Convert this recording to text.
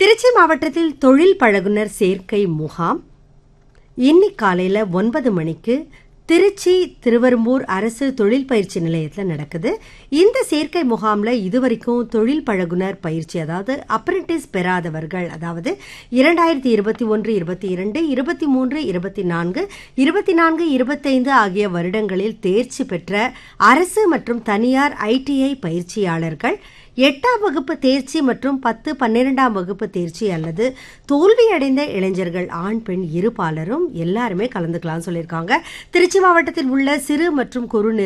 திருச்சி மாவட்டத்தில் தொழில் பழகுனர் சேர்க்கை முகாம் இன்னைக்கு காலையில் ஒன்பது மணிக்கு திருச்சி திருவெரும்பூர் அரசு தொழில் பயிற்சி நிலையத்தில் நடக்குது இந்த சேர்க்கை முகாமில் இதுவரைக்கும் தொழில் பழகுனர் பயிற்சி அதாவது அப்ரெண்டிஸ் பெறாதவர்கள் அதாவது இரண்டாயிரத்தி இருபத்தி ஒன்று இருபத்தி இரண்டு இருபத்தி மூன்று இருபத்தி நான்கு இருபத்தி நான்கு இருபத்தைந்து ஆகிய வருடங்களில் தேர்ச்சி பெற்ற அரசு மற்றும் தனியார் ஐடிஐ பயிற்சியாளர்கள் எட்டாம் வகுப்பு தேர்ச்சி மற்றும் பத்து பன்னிரெண்டாம் வகுப்பு தேர்ச்சி அல்லது தோல்வியடைந்த இளைஞர்கள் ஆண் பெண் இருபாலரும் எல்லாருமே கலந்துக்கலாம்னு சொல்லியிருக்காங்க திருச்சி மாவட்டத்தில் உள்ள சிறு மற்றும் குறு